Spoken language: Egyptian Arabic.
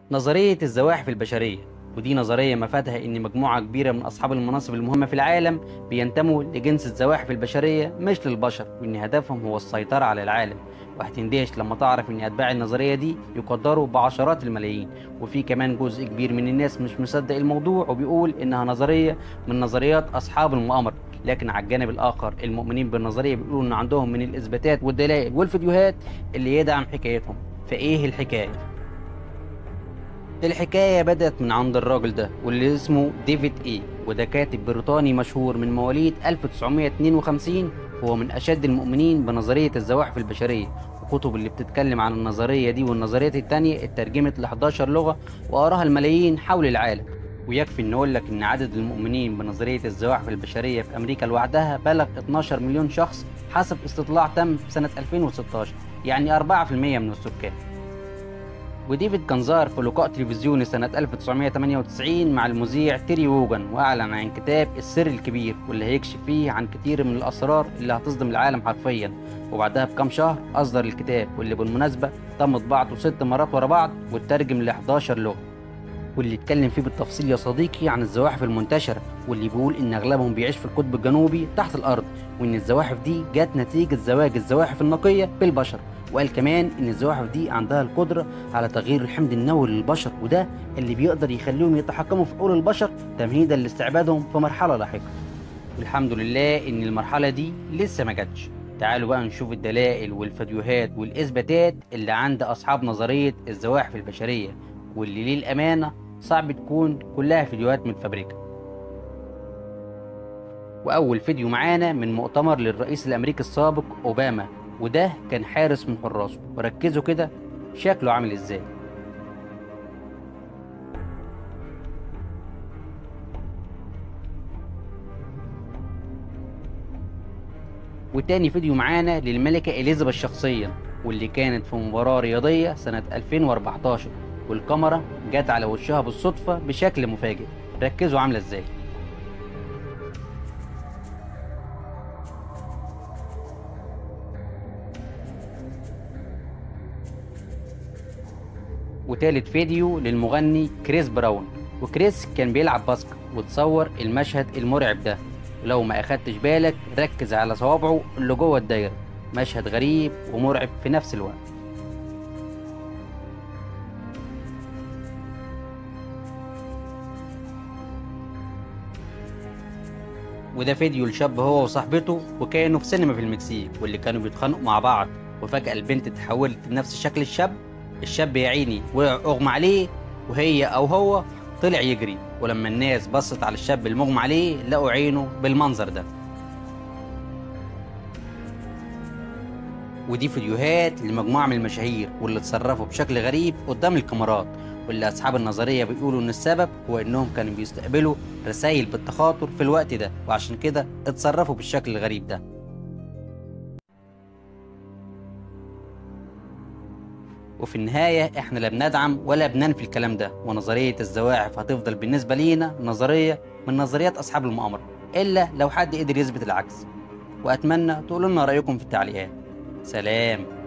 نظرية الزواحف البشرية ودي نظرية مفادها إن مجموعة كبيرة من أصحاب المناصب المهمة في العالم بينتموا لجنس الزواحف البشرية مش للبشر وإن هدفهم هو السيطرة على العالم وهتندهش لما تعرف إن أتباع النظرية دي يقدروا بعشرات الملايين وفي كمان جزء كبير من الناس مش مصدق الموضوع وبيقول إنها نظرية من نظريات أصحاب المؤامرة لكن على الجانب الآخر المؤمنين بالنظرية بيقولوا إن عندهم من الإثباتات والدلائل والفيديوهات اللي يدعم حكايتهم فإيه الحكاية؟ الحكاية بدأت من عند الراجل ده واللي اسمه ديفيد اي وده كاتب بريطاني مشهور من مواليد 1952 وهو من أشد المؤمنين بنظرية الزواحف البشرية وكتب اللي بتتكلم عن النظرية دي والنظريات التانية اترجمت ل 11 لغة وقراها الملايين حول العالم ويكفي ان اقول لك ان عدد المؤمنين بنظرية الزواحف البشرية في امريكا لوحدها بلغ 12 مليون شخص حسب استطلاع تم في سنة 2016 يعني 4% من السكان وديفيد كان ظهر في لقاء تلفزيوني سنة 1998 مع المذيع تيري ووجن وأعلن عن كتاب السر الكبير واللي هيكشف فيه عن كتير من الأسرار اللي هتصدم العالم حرفيا وبعدها بكام شهر أصدر الكتاب واللي بالمناسبة تم طباعته ست مرات ورا بعض واترجم ل 11 لغة واللي اتكلم فيه بالتفصيل يا صديقي عن الزواحف المنتشرة واللي بيقول إن أغلبهم بيعيش في القطب الجنوبي تحت الأرض وإن الزواحف دي جت نتيجة زواج الزواحف النقية بالبشر وقال كمان ان الزواحف دي عندها القدره على تغيير الحمض النووي للبشر وده اللي بيقدر يخليهم يتحكموا في عقول البشر تمهيدا لاستعبادهم في مرحله لاحقه والحمد لله ان المرحله دي لسه ما جاتش تعالوا بقى نشوف الدلائل والفيديوهات والاثباتات اللي عند اصحاب نظريه الزواحف البشريه واللي للامانه صعب تكون كلها فيديوهات متفبركه واول فيديو معانا من مؤتمر للرئيس الامريكي السابق اوباما وده كان حارس من حراسه وركزوا كده شكله عامل ازاي وتاني فيديو معانا للملكة إليزابيث شخصيا واللي كانت في مباراة رياضية سنة 2014 والكاميرا جت على وشها بالصدفة بشكل مفاجئ ركزوا عاملة ازاي وتالت فيديو للمغني كريس براون وكريس كان بيلعب باسكت وتصور المشهد المرعب ده ولو ما اخدتش بالك ركز على صوابعه اللي جوه الدايره مشهد غريب ومرعب في نفس الوقت وده فيديو لشاب هو وصاحبته وكانوا في سينما في المكسيك واللي كانوا بيتخانقوا مع بعض وفجأة البنت اتحولت لنفس شكل الشاب الشاب يا عيني وقع اغمى عليه وهي او هو طلع يجري ولما الناس بصت على الشاب المغمى عليه لقوا عينه بالمنظر ده ودي فيديوهات لمجموعة من المشاهير واللي اتصرفوا بشكل غريب قدام الكاميرات واللي أصحاب النظرية بيقولوا إن السبب هو إنهم كانوا بيستقبلوا رسائل بالتخاطر في الوقت ده وعشان كده اتصرفوا بالشكل الغريب ده وفي النهاية احنا لا بندعم ولا بننفي الكلام ده ونظرية الزواحف هتفضل بالنسبة لينا نظرية من نظريات أصحاب المؤامرة إلا لو حد قدر يثبت العكس وأتمنى تقولوا لنا رأيكم في التعليقات سلام